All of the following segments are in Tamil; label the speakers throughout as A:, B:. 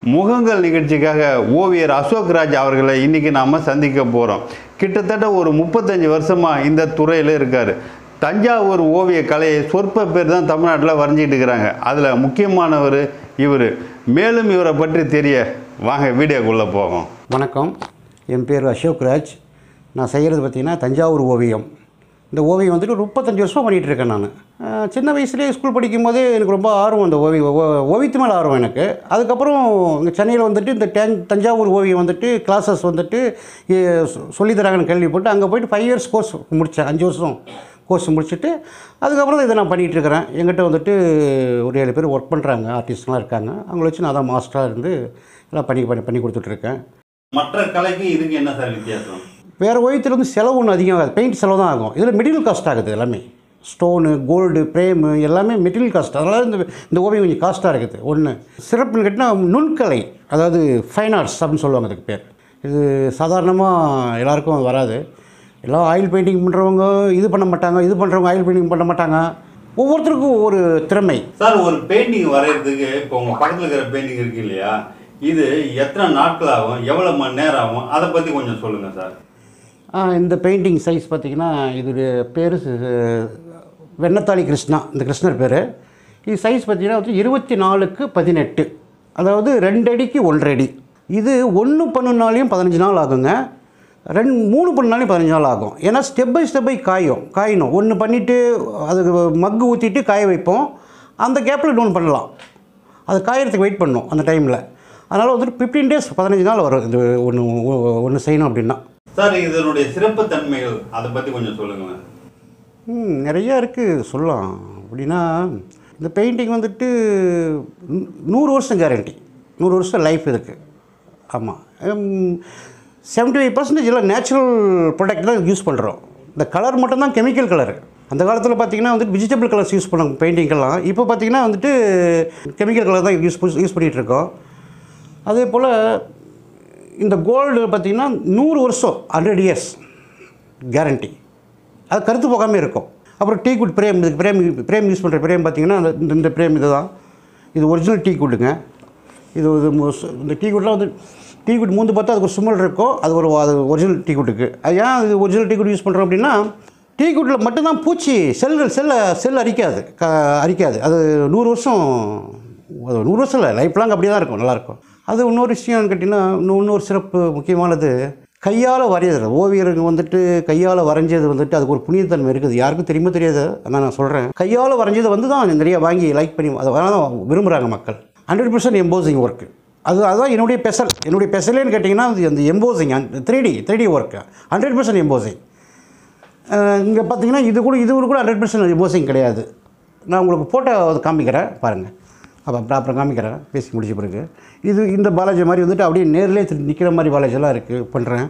A: முகங்கள் நிகழ்ச்சிக்காக ஓவியர் அசோக் ராஜ் அவர்களை இன்னைக்கு நாம் சந்திக்க போகிறோம் கிட்டத்தட்ட ஒரு முப்பத்தஞ்சு வருஷமாக இந்த துறையில் இருக்கார் தஞ்சாவூர் ஓவிய கலையை சொற்ப பேர் தான் தமிழ்நாட்டில் வரைஞ்சிட்டு இருக்கிறாங்க அதில் முக்கியமானவர் இவர் மேலும் இவரை பற்றி தெரிய வாங்க வீடியோக்குள்ளே போவோம்
B: வணக்கம் என் பேர் அசோக் ராஜ் நான் செய்கிறது பார்த்திங்கன்னா தஞ்சாவூர் ஓவியம் இந்த ஓவியம் வந்துட்டு ஒரு முப்பத்தஞ்சு வருஷமாக பண்ணிகிட்டு இருக்கேன் நான் அஹ் சின்ன வயசுலேயே ஸ்கூல் படிக்கும்போதே எனக்கு ரொம்ப ஆர்வம் அந்த ஓவிய ஓ- ஓவியத்து மேலே ஆர்வம் எனக்கு அதுக்கப்புறம் இங்கே சென்னையில் வந்துட்டு இந்த டேன் தஞ்சாவூர் ஓவியம் வந்துட்டு கிளாஸஸ் வந்துட்டு இ- சொ- சொல்லித் தராங்கன்னு கேள்விப்பட்டு அங்கே போயிட்டு ஃபைவ் இயர்ஸ் கோர்ஸ் முடித்தேன் அஞ்சு வருஷம் கோர்ஸ் முடிச்சுட்டு அதுக்கப்புறம் இதை நான் பண்ணிகிட்டு இருக்கிறேன் எங்கிட்ட வந்துட்டு ஒரு ஏழு பேர் ஒர்க் பண்ணுறாங்க ஆர்டிஸ்ட்லாம் இருக்காங்க அவங்கள வச்சு நான் தான் மாஸ்டராக இருந்து எல்லாம் பண்ணி பண்ணி பண்ணி கொடுத்துட்ருக்கேன்
A: மற்ற கலைக்கு இதுக்கு என்ன சார் வித்தியாசம்
B: வேறு ஓவியத்தில் வந்து செலவு ஒன்றும் அதிகம் ஆகாது பெயிண்ட் செலவு தான் ஆகும் இதில் மெட்டீரியல் காஸ்ட் ஆகுது எல்லாமே ஸ்டோனு கோல்டு பிரேமு எல்லாமே மெட்டீரியல் காஸ்ட் அதனால் இந்த இந்த ஓவியம் கொஞ்சம் காஸ்ட்டாக இருக்குது ஒன்று சிறப்புன்னு கேட்டால் நுண்கலை அதாவது ஃபைன் ஆர்ட்ஸ் அப்படின்னு சொல்லுவாங்க அதுக்கு பேர் இது சாதாரணமாக எல்லாருக்கும் அது வராது எல்லாம் ஆயில் பெயிண்டிங் பண்ணுறவங்க இது பண்ண மாட்டாங்க இது பண்ணுறவங்க ஆயில் பெயிண்டிங் பண்ண மாட்டாங்க ஒவ்வொருத்தருக்கும் ஒரு திறமை
A: சார் ஒரு பெயிண்டிங் வரைகிறதுக்கு இப்போ உங்கள் பக்கத்தில் இருக்கிற பெயிண்டிங் இருக்கு இல்லையா இது எத்தனை நாட்கள் ஆகும் எவ்வளோ மணி நேரம் ஆகும் அதை பற்றி கொஞ்சம் சொல்லுங்கள் சார்
B: ஆ, இந்த பெயிண்டிங் சைஸ் பார்த்தீங்கன்னா இதோடைய பேர் வெண்ணத்தாளி கிருஷ்ணா இந்த கிருஷ்ணர் பேர் இது சைஸ் பார்த்தீங்கன்னா வந்து இருபத்தி நாலுக்கு பதினெட்டு அதாவது ரெண்டு அடிக்கு ஒன்றரை அடி இது ஒன்று பண்ணுனாலையும் பதினஞ்சு நாள் ஆகுங்க ரெண்டு மூணு பண்ணாலையும் பதினஞ்சு நாள் ஆகும் ஏன்னா ஸ்டெப் பை ஸ்டெப் பை காயும் காயணும் ஒன்று பண்ணிவிட்டு அதுக்கு மக்கு ஊற்றிட்டு காய வைப்போம் அந்த கேப்பில் இன்னொன்று பண்ணலாம் அது காயறதுக்கு வெயிட் பண்ணணும் அந்த டைமில் அதனால் வந்துட்டு ஃபிஃப்டீன் டேஸ் பதினஞ்சு நாள் வரும் இது ஒன்று ஒன்று செய்யணும் அப்படின்னா
A: சார் இதனுடைய சிறப்பு தன்மைகள் அதை பற்றி கொஞ்சம் சொல்லுங்களேன்
B: ம் நிறையா இருக்குது சொல்லலாம் அப்படின்னா இந்த பெயிண்டிங் வந்துட்டு நூ- நூறு வருஷம் கேரண்டி நூறு வருஷம் லைஃப் இருக்குது ஆமாம் செவன்ட்டி ஃபைவ் பர்சன்டேஜ் எல்லாம் நேச்சுரல் ப்ராடக்ட் தான் யூஸ் பண்ணுறோம் இந்த கலர் மட்டும்தான் கெமிக்கல் கலர் அந்த காலத்தில் பார்த்தீங்கன்னா வந்துட்டு வெஜிடபிள் கலர்ஸ் யூஸ் பண்ணாங்க பெயிண்டிங்கெல்லாம் இப்போ பார்த்தீங்கன்னா வந்துட்டு கெமிக்கல் கலர் தான் யூஸ் யூஸ் பண்ணிகிட்டு இருக்கோம் அதே போல் இந்த கோல்டு பார்த்திங்கன்னா நூறு வருஷம் ஹண்ட்ரட் இயர்ஸ் கேரண்டி அது கருத்து போகாமல் இருக்கும் அப்புறம் டீ குட் பிரேம் இதுக்கு பிரேம் பிரேம் யூஸ் பண்ணுற பிரேம் பார்த்தீங்கன்னா அந்த இந்த- இந்த பிரேம் இது தான் இது ஒரிஜினல் டீ குட்டுங்க இது இது மு- சு- இந்த டீ குட்லாம் வந்து டீ குட் மூந்து பார்த்தா அதுக்கு ஒரு சுமல் இருக்கும் அது ஒரு அது ஒரிஜினல் டீ குட்டுக்கு அது ஏன் இது ஒரிஜினல் டீ குட் யூஸ் பண்ணுறோம் அப்படின்னா டீ குட்டில் மட்டும்தான் பூச்சி செல்கள் செல்லை செல் அரிக்காது க அரிக்காது அது நூறு வருஷம் அது நூறு வருஷம் இல்லை லைஃப் லாங் அப்படியே தான் இருக்கும் நல்லாயிருக்கும் அது இன்னொரு விஷயம் கேட்டிங்கன்னா இன்னும் இன்னொரு சிறப்பு முக்கியமானது கையால் வரைகிறது ஓவியருங்க வந்துட்டு கையால் வரைஞ்சது வந்துட்டு அதுக்கு ஒரு புனிதத்தன்மை இருக்குது யாருக்கும் தெரியுமோ தெரியாது அதான் நான் சொல்கிறேன் கையால் வரைஞ்சது வந்து தான் நிறைய வாங்கி லைக் பண்ணி அதை தான் விரும்புகிறாங்க மக்கள் ஹண்ட்ரட் பர்சன்ட் எம்போசிங் ஒர்க்கு அது அதுதான் என்னுடைய பெசல் என்னுடைய பெசலேன்னு கேட்டிங்கன்னா அது அந்த embossing three D three D work hundred percent embossing இங்கே பார்த்தீங்கன்னா இது கூட இது கூட ஹண்ட்ரட் பர்சன்ட் எம்போசிங் கிடையாது நான் உங்களுக்கு ஃபோட்டோ காமிக்கிறேன் பாருங்கள் அப்போ அப்புறம் அப்புறம் காமிக்கிறேன் பேசி முடிச்ச பிறகு இது இந்த பாலாஜி மாதிரி வந்துட்டு அப்படியே நேர்லேயே நிற்கிற மாதிரி பாலாஜிலாம் இருக்குது பண்ணுறேன்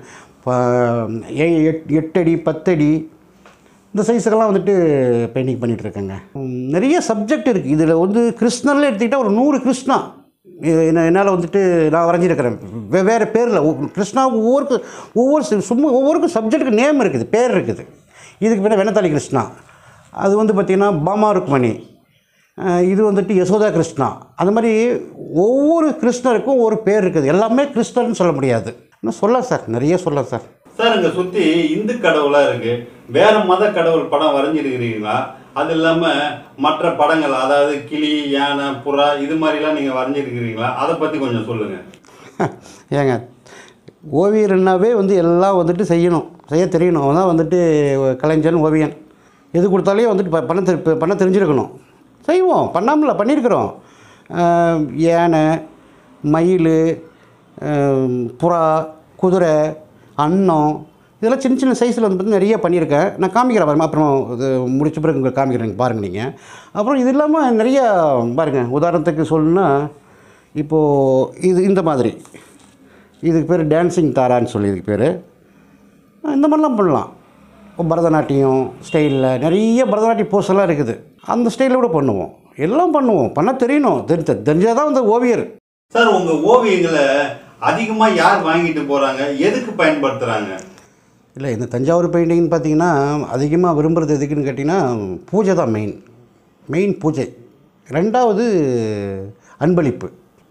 B: எட்டு அடி பத்தடி இந்த சைஸுக்கெல்லாம் வந்துட்டு பெயிண்டிங் பண்ணிகிட்ருக்கேங்க நிறைய சப்ஜெக்ட் இருக்குது இதில் வந்து கிருஷ்ணர்ல எடுத்துக்கிட்டால் ஒரு நூறு கிருஷ்ணா இது என்ன என்னால் வந்துட்டு நான் வரைஞ்சிருக்கிறேன் வெவ்வேறு பேரில் கிருஷ்ணா ஒவ்வொருக்கு ஒவ்வொரு சி- சும்மா ஒவ்வொருக்கும் சப்ஜெக்ட்டுக்கு நேம் இருக்குது பேர் இருக்குது இதுக்கு பேர் வெனத்தாளி கிருஷ்ணா அது வந்து பார்த்திங்கன்னா பாமா ருக்மணி அஹ் இது வந்துட்டு யசோதா கிருஷ்ணா அந்த மாதிரி ஒவ்வொரு கிருஷ்ணருக்கும் ஒரு பேர் இருக்குது எல்லாமே கிருஷ்ணர்னு சொல்ல முடியாது இன்னும் சொல்லலாம் சார் நிறைய சொல்லலாம் சார்
A: சார் இங்கே சுற்றி இந்து கடவுளாக இருக்கு வேற மத கடவுள் படம் வரைஞ்சிருக்கிறீங்களா அது இல்லாமல் மற்ற படங்கள் அதாவது கிளி யானை புறா இது மாதிரிலாம் நீங்கள் வரைஞ்சிருக்கிறீங்களா அதை பற்றி கொஞ்சம் சொல்லுங்கள்
B: ஏங்க ஓவியர்னாவே வந்து எல்லாம் வந்துட்டு செய்யணும் செய்ய தெரியணும் அவன் தான் வந்துட்டு கலைஞன் ஓவியன் எது கொடுத்தாலே வந்துட்டு ப- பண்ண தெரி- பண்ண தெரிஞ்சிருக்கணும் செய்வோம் பண்ணாமல பண்ணியிருக்கிறோம் ஆஹ் யானை மயில் ஆஹ் புறா குதிரை அன்னம் இதெல்லாம் சின்ன சின்ன சைஸில் வந்து நிறைய பண்ணியிருக்கேன் நான் காமிக்கிறேன் பாருங்க அப்புறம் இது முடிச்ச பிறகு உங்களுக்கு காமிக்கிறேன் பாருங்கள் நீங்கள் அப்புறம் இது இல்லாமல் நிறைய பாருங்கள் உதாரணத்துக்கு சொல்லணுன்னா இப்போது இது இந்த மாதிரி இதுக்கு பேர் டான்சிங் தாரான்னு சொல்லி இதுக்கு பேர் இந்த மாதிரிலாம் பண்ணலாம் இப்போ பரதநாட்டியம் ஸ்டைலில் நிறைய பரதநாட்டிய போஸ் எல்லாம் இருக்குது அந்த ஸ்டைலில் கூட பண்ணுவோம் எல்லாம் பண்ணுவோம் பண்ண தெரியணும் தெரி தெரிஞ்சால் தான் வந்து ஓவியர்
A: சார் உங்கள் ஓவியங்களை அதிகமாக யார் வாங்கிட்டு போகிறாங்க எதுக்கு பயன்படுத்துகிறாங்க
B: இல்லை இந்த தஞ்சாவூர் பெயிண்டிங்னு பார்த்தீங்கன்னா அதிகமாக விரும்புகிறது எதுக்குன்னு கேட்டிங்கன்னா பூஜை தான் மெயின் மெயின் பூஜை ரெண்டாவது அன்பளிப்பு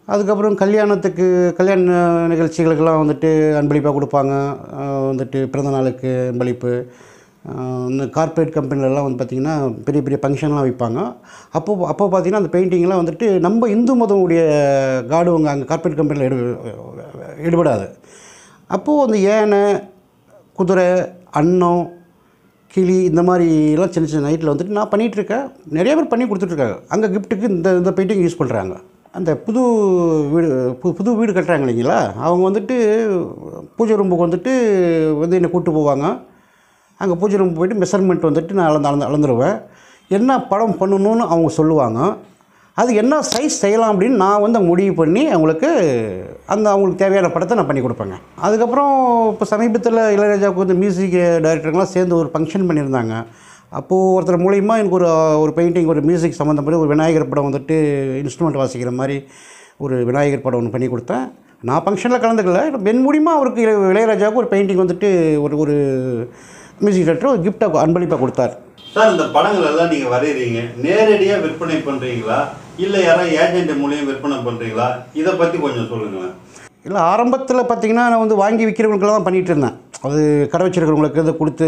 B: அதுக்கப்புறம் கல்யாணத்துக்கு கல்யாண நிகழ்ச்சிகளுக்கெல்லாம் வந்துட்டு அன்பளிப்பாக கொடுப்பாங்க ஆஹ் வந்துட்டு பிறந்த நாளுக்கு அன்பளிப்பு ஆஹ் இந்த கார்ப்பரேட் கம்பெனிலலாம் வந்து பார்த்திங்கன்னா பெரிய பெரிய ஃபங்க்ஷன்லாம் வைப்பாங்க அப்போ அப்போ பார்த்திங்கன்னா அந்த பெயிண்டிங்லாம் வந்துட்டு நம்ம இந்து மதம் உடைய காடுவங்க அங்கே கார்ப்பரேட் கம்பெனியில் எடு ஈடுபடாது அப்போது அந்த யானை குதிரை அன்னம் கிளி இந்த மாதிரிலாம் சின்ன சின்ன நைட்டில் வந்துட்டு நான் பண்ணிகிட்டு இருக்கேன் நிறைய பேர் பண்ணி கொடுத்துட்ருக்காங்க அங்கே கிஃப்ட்டுக்கு இந்த இந்த பெயிண்டிங் யூஸ் பண்ணுறாங்க அந்த புது வீடு புது புது வீடு கட்டுறாங்க இல்லைங்களா அவங்க வந்துட்டு பூஜை ரூமுக்கு வந்துட்டு வந்து என்னை கூப்பிட்டு போவாங்க அங்கே பூஜை ரூம் போயிட்டு மெஷர்மெண்ட் வந்துட்டு நான் அளந்து அளந்து அளந்துருவேன் என்ன படம் பண்ணணும்னு அவங்க சொல்லுவாங்க அது என்ன சைஸ் செய்யலாம் அப்படின்னு நான் வந்து முடிவு பண்ணி அவங்களுக்கு அந்த அவங்களுக்கு தேவையான படத்தை நான் பண்ணி கொடுப்பேங்க அதுக்கப்புறம் இப்போ சமீபத்தில் இளையராஜாவுக்கு வந்து மியூசிக் டைரக்டருங்களாம் சேர்ந்து ஒரு ஃபங்க்ஷன் பண்ணியிருந்தாங்க அப்போது ஒருத்தர் மூலிமா எனக்கு ஒரு ஒரு பெயிண்டிங் ஒரு மியூசிக் சம்மந்தப்பட்ட ஒரு விநாயகர் படம் வந்துட்டு இன்ஸ்ட்ருமெண்ட் வாசிக்கிற மாதிரி ஒரு விநாயகர் படம் ஒன்று பண்ணி கொடுத்தேன் நான் ஃபங்க்ஷனில் கலந்துக்கல என் மூலிமா அவருக்கு இளைய- இளையராஜாவுக்கு ஒரு பெயிண்டிங் வந்துட்டு ஒரு ஒரு மியூசிக் டைரக்டர் ஒரு கிஃப்டாக அன்பளிப்பாக கொடுத்தார்
A: சார் இந்த படங்கள் எல்லாம் நீங்கள் வரைகிறீங்க நேரடியாக விற்பனை பண்ணுறீங்களா இல்லை யாராவது ஏஜென்ட் மூலியம் விற்பனை பண்ணுறீங்களா இதை பற்றி கொஞ்சம் சொல்லுங்களேன்
B: இல்லை ஆரம்பத்தில் பார்த்தீங்கன்னா நான் வந்து வாங்கி விற்கிறவங்களுக்கெல்லாம் தான் பண்ணிகிட்டு இருந்தேன் அது கடை வச்சிருக்கிறவங்களுக்கு இதை கொடுத்து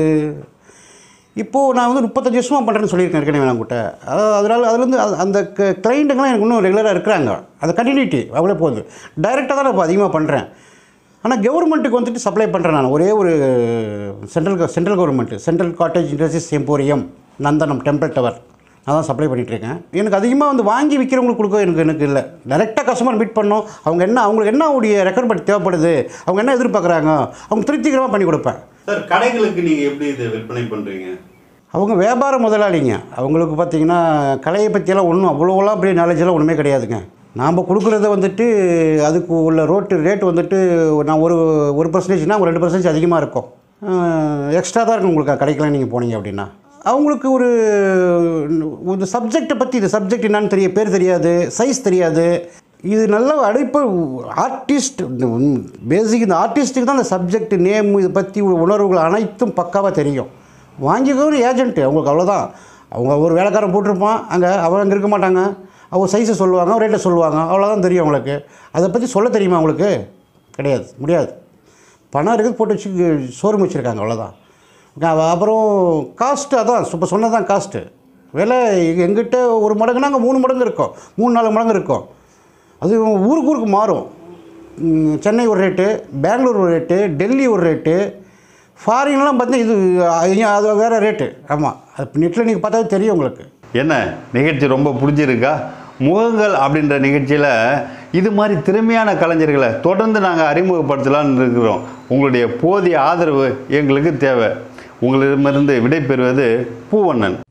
B: இப்போது நான் வந்து முப்பத்தஞ்சு வருஷமாக பண்ணுறேன்னு சொல்லியிருக்கேன் ஏற்கனவே நான் கிட்ட அதாவது அதனால் அதுலேருந்து அது- அந்த கிளைண்ட்டுங்களாம் எனக்கு இன்னும் ரெகுலராக இருக்கிறாங்க அந்த கண்டினியூட்டி அவ்வளோ போகுது டைரெக்டாக தான் நான் இப்போ அதிகமாக பண்ணுறேன் ஆனால் கவர்மெண்ட்டுக்கு வந்துட்டு சப்ளை பண்ணுறேன் நான் ஒரே ஒரு central central government central cottage industries emporium Nandanam temple tower நான் தான் சப்ளை பண்ணிகிட்ருக்கேன் எனக்கு அதிகமாக வந்து வாங்கி விற்கிறவங்களுக்கு கொடுக்க எனக்கு எனக்கு இல்லை டேரெக்டாக கஸ்டமர் மீட் பண்ணோம் அவங்க என்ன அவங்களுக்கு என்ன உடைய ரெக்குவயர்மெண்ட் தேவைப்படுது அவங்க என்ன எதிர்பார்க்குறாங்க அவங்க திருப்திகரமாக பண்ணி கொடுப்பேன்
A: சார் கடைகளுக்கு நீங்கள் எப்படி இதை விற்பனை பண்ணுறீங்க
B: அவங்க வியாபார முதலாளிங்க அவங்களுக்கு பார்த்தீங்கன்னா கலையை பற்றியெல்லாம் ஒன்றும் அவ்வளோலாம் பெரிய நாலேஜெல்லாம் ஒன்றுமே கிடையாதுங்க நாம் கொடுக்குறத வந்துட்டு அதுக்கு உள்ள ரோட்டு ரேட் வந்துட்டு நான் ஒரு ஒரு பர்சன்டேஜ்னால் ஒரு ரெண்டு பர்சன்டேஜ் அதிகமாக இருக்கும் எக்ஸ்ட்ரா தான் இருக்கும் உங்களுக்கு கடைக்கெல்லாம் நீங்கள் போனீங்க அப்படின்னா அவங்களுக்கு ஒரு ஒரு சப்ஜெக்டை பற்றி இந்த சப்ஜெக்ட் என்னன்னு தெரிய பேர் தெரியாது சைஸ் தெரியாது இது நல்ல அடைப்பு ஆர்டிஸ்ட் பேசிக் இந்த ஆர்டிஸ்ட்டுக்கு தான் இந்த சப்ஜெக்ட் நேம் இதை பற்றி உணர்வுகள் அனைத்தும் பக்காவாக தெரியும் வாங்கிக்கோ ஏஜென்ட்டு அவங்களுக்கு அவ்வளோதான் அவங்க ஒரு வேலைக்காரன் போட்டிருப்பான் அங்கே அவங்க அங்கே இருக்க மாட்டாங்க அவங்க சைஸை சொல்லுவாங்க ரேட்டை சொல்லுவாங்க அவ்வளோதான் தெரியும் அவங்களுக்கு அதை பற்றி சொல்ல தெரியுமா அவங்களுக்கு கிடையாது முடியாது பணம் இருக்குது போட்டு வச்சு ஷோரூம் வச்சுருக்காங்க அவ்வளோதான் அ- அப்புறம் காஸ்ட்டு அதான் இப்போ சொன்னதான் காஸ்ட்டு விலை எங்கிட்ட ஒரு மடங்குனா அங்கே மூணு மடங்கு இருக்கும் மூணு நாலு மடங்கு இருக்கும் அது ஊருக்கு ஊருக்கு மாறும் ம், சென்னை ஒரு ரேட்டு பெங்களூர் ஒரு ரேட்டு டெல்லி ஒரு ரேட்டு ஃபாரின்லாம் பார்த்தீங்கன்னா இது ஐயா, அது வேறு ரேட்டு ஆமாம் அது நெட்டில் நீங்கள் பார்த்தாவே தெரியும் உங்களுக்கு
A: என்ன நிகழ்ச்சி ரொம்ப பிடிச்சிருக்கா முகங்கள் அப்படின்ற நிகழ்ச்சியில் இது மாதிரி திறமையான கலைஞர்களை தொடர்ந்து நாங்கள் அறிமுகப்படுத்தலாம்னு இருக்கிறோம் உங்களுடைய போதிய ஆதரவு எங்களுக்கு தேவை உங்களிடமிருந்து விடைபெறுவது பூவண்ணன்